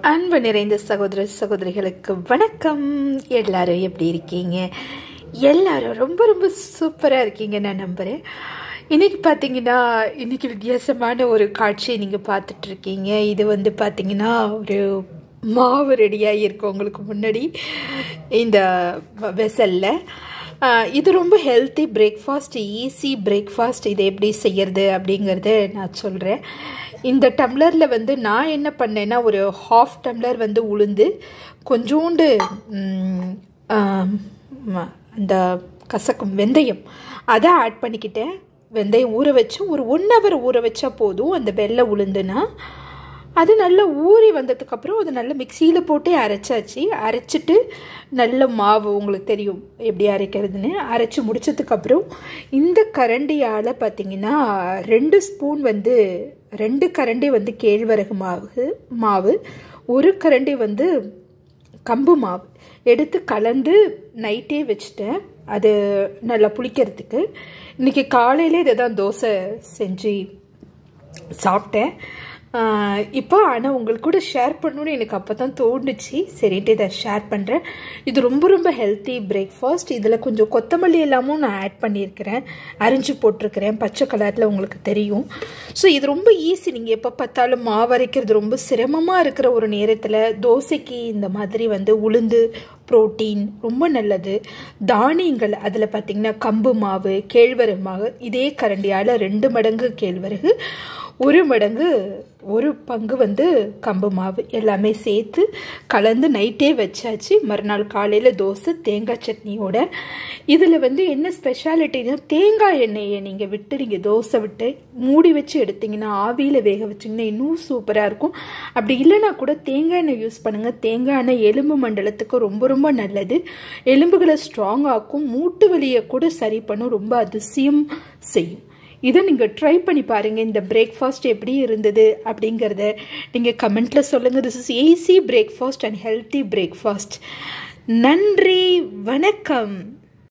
அன்பு நிறைந்த சகோதர சகோதரிகளுக்கு வணக்கம் எல்லாரும் எப்படி இருக்கீங்க எல்லாரும் ரொம்ப ரொம்ப சூப்பராக இருக்கீங்க நான் நம்புகிறேன் இன்னைக்கு பார்த்தீங்கன்னா இன்னைக்கு வித்தியாசமான ஒரு காட்சியை நீங்கள் பார்த்துட்ருக்கீங்க இது வந்து பார்த்தீங்கன்னா ஒரு மாவு ரெடியாக இருக்கு உங்களுக்கு முன்னாடி இந்த வெசலில் இது ரொம்ப ஹெல்த்தி பிரேக்ஃபாஸ்ட் ஈஸி பிரேக்ஃபாஸ்ட் இதை எப்படி செய்யறது அப்படிங்கிறத நான் சொல்கிறேன் இந்த டம்ளரில் வந்து நான் என்ன பண்ணேன்னா ஒரு ஹாஃப் டம்ளர் வந்து உளுந்து கொஞ்சோண்டு ம், ஆம், ம- அந்த கசக்கும் வெந்தயம் அதை ஆட் பண்ணிக்கிட்டேன் வெந்தயம் ஊற வச்சு ஒரு ஒன் ஹவர் ஊற வச்சா போதும் அந்த வெள்ளை உளுந்துனா அது நல்லா ஊறி வந்ததுக்கப்புறம் அது நல்லா மிக்சியில் போட்டு அரைச்சாச்சு அரைச்சிட்டு நல்ல மாவு உங்களுக்கு தெரியும் எப்படி அரைக்கிறதுன்னு அரைச்சி முடிச்சதுக்கப்புறம் இந்த கரண்டியால் பார்த்தீங்கன்னா ரெண்டு ஸ்பூன் வந்து ரெண்டு கரண்டி வந்து கேழ்வரகு மாவு மாவு ஒரு கரண்டி வந்து கம்பு மாவு எடுத்து கலந்து நைட்டே வச்சுட்டேன் அது நல்லா புளிக்கிறதுக்கு இன்றைக்கி காலையிலே இதை தான் தோசை செஞ்சு சாப்பிட்டேன் ஆஹ் இப்போ ஆனால் உங்களுக்கு கூட ஷேர் பண்ணணும்னு எனக்கு அப்போ தான் தோணுச்சு சரின்ட்டு இதை ஷேர் பண்ணுறேன் இது ரொம்ப ரொம்ப ஹெல்த்தி பிரேக்ஃபாஸ்ட் இதில் கொஞ்சம் கொத்தமல்லி எல்லாமும் நான் ஆட் பண்ணியிருக்கிறேன் அரிஞ்சு போட்டிருக்கிறேன் பச்சை கலரில் உங்களுக்கு தெரியும் ஸோ இது ரொம்ப ஈஸி நீங்கள் எப்போ பார்த்தாலும் மாவு அரைக்கிறது ரொம்ப சிரமமாக இருக்கிற ஒரு நேரத்தில் தோசைக்கு இந்த மாதிரி வந்து உளுந்து புரோட்டீன் ரொம்ப நல்லது தானியங்கள் அதில் பார்த்தீங்கன்னா கம்பு மாவு கேழ்வரகு மாவு இதே கரண்டியால் ரெண்டு மடங்கு கேழ்வரகு ஒரு மடங்கு ஒரு பங்கு வந்து கம்பு மாவு எல்லாமே சேர்த்து கலந்து நைட்டே வச்சாச்சு மறுநாள் காலையில் தோசை தேங்காய் சட்னியோட இதில் வந்து என்ன ஸ்பெஷாலிட்டினா தேங்காய் எண்ணெயை நீங்கள் விட்டு நீங்கள் தோசை விட்டு மூடி வச்சு எடுத்தீங்கன்னா ஆவியில் வேக வச்சிங்கன்னா இன்னும் சூப்பராக இருக்கும் அப்படி இல்லைன்னா கூட தேங்காய் எண்ணெய் யூஸ் பண்ணுங்கள் தேங்காய் எண்ணெய் எலும்பு மண்டலத்துக்கு ரொம்ப ரொம்ப நல்லது எலும்புகளை ஸ்ட்ராங் ஆக்கும் மூட்டு வலியை கூட சரி பண்ணும் ரொம்ப அதிசயம் செய்யும் இதை நீங்கள் ட்ரை பண்ணி பாருங்கள் இந்த பிரேக்ஃபாஸ்ட் எப்படி இருந்தது அப்படிங்கிறத நீங்கள் கமெண்ட்டில் சொல்லுங்கள் this is easy breakfast and healthy breakfast நன்றி வணக்கம்